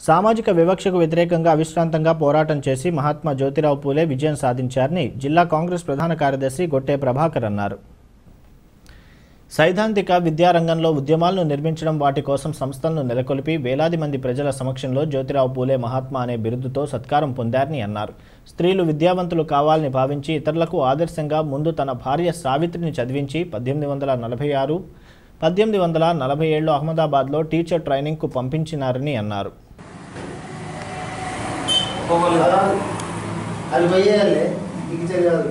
సామాజిక వివక్షకు వ్యతిరేకంగా అవిశ్రాంతంగా పోరాటం చేసి మహాత్మా జ్యోతిరావు పూలే విజయం సాధించారని జిల్లా కాంగ్రెస్ ప్రధాన కార్యదర్శి గొట్టే ప్రభాకర్ అన్నారు సైద్ధాంతిక విద్యారంగంలో ఉద్యమాలను నిర్మించడం వాటి కోసం సంస్థలను నెలకొల్పి వేలాది మంది ప్రజల సమక్షంలో జ్యోతిరావు పూలే మహాత్మా అనే బిరుదుతో సత్కారం పొందారని అన్నారు స్త్రీలు విద్యావంతులు కావాలని భావించి ఇతరులకు ఆదర్శంగా ముందు తన భార్య సావిత్రిని చదివించి పద్దెనిమిది వందల నలభై ఆరు పద్దెనిమిది వందల నలభై ఏడులో అహ్మదాబాద్లో టీచర్ ట్రైనింగ్కు పంపించినారని అన్నారు అది పోయేయాలి పిక్చర్ కాదు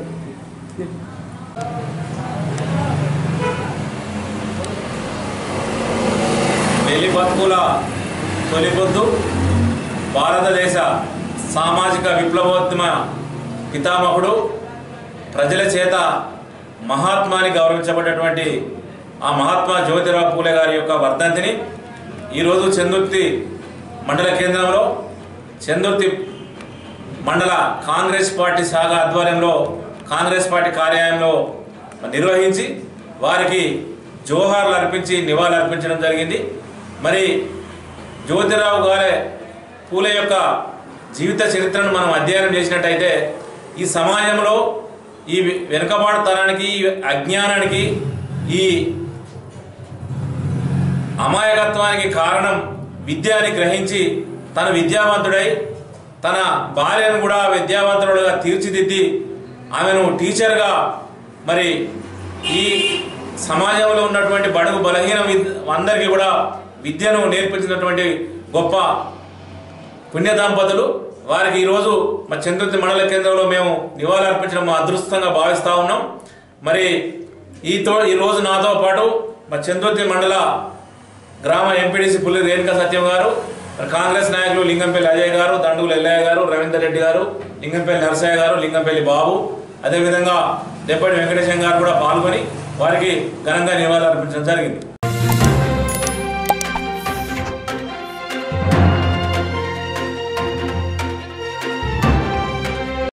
వెలి బతుకుల తొలిపొద్దు భారతదేశ సామాజిక విప్లవోద్యమ పితామహుడు ప్రజల చేత మహాత్మాని గౌరవించబడినటువంటి ఆ మహాత్మా జ్యోతిరావు పూలే గారి యొక్క వర్ధంతిని ఈరోజు చందుర్తి మండల కేంద్రంలో చందుర్తి మండల కాంగ్రెస్ పార్టీ శాఖ ఆధ్వర్యంలో కాంగ్రెస్ పార్టీ కార్యాలయంలో నిర్వహించి వారికి జోహార్లు అర్పించి నివాళులు అర్పించడం జరిగింది మరి జ్యోతిరావు గారే పూలే యొక్క జీవిత చరిత్రను మనం అధ్యయనం చేసినట్టయితే ఈ సమాజంలో ఈ వెనుకబాటుతనానికి ఈ అజ్ఞానానికి ఈ అమాయకత్వానికి కారణం విద్య అని గ్రహించి తన విద్యావంతుడై తన భార్యను కూడా విద్యావంతుడుగా తీర్చిదిద్ది ఆమెను టీచర్గా మరి ఈ సమాజంలో ఉన్నటువంటి బడుగు బలహీన విద్ అందరికీ కూడా విద్యను నేర్పించినటువంటి గొప్ప పుణ్య దంపతులు వారికి ఈరోజు మా చంద్రుతి మండల కేంద్రంలో మేము నివాళులు అర్పించడం మా అదృష్టంగా భావిస్తూ ఉన్నాం మరి ఈతో ఈ రోజు నాతో పాటు మా చంద్రుతి మండల గ్రామ ఎంపీడీసీ పుల్లి రేణుకా సత్యం గారు మరి కాంగ్రెస్ నాయకులు లింగంపల్లి అజయ్ గారు దండుగుల ఎల్లయ్య గారు రవీందర్ రెడ్డి గారు లింగంపల్లి నరసయ్య గారు లింగంపల్లి బాబు అదేవిధంగా దెప్పటి వెంకటేశం గారు కూడా పాల్గొని వారికి ఘనంగా నివాళులు అర్పించడం జరిగింది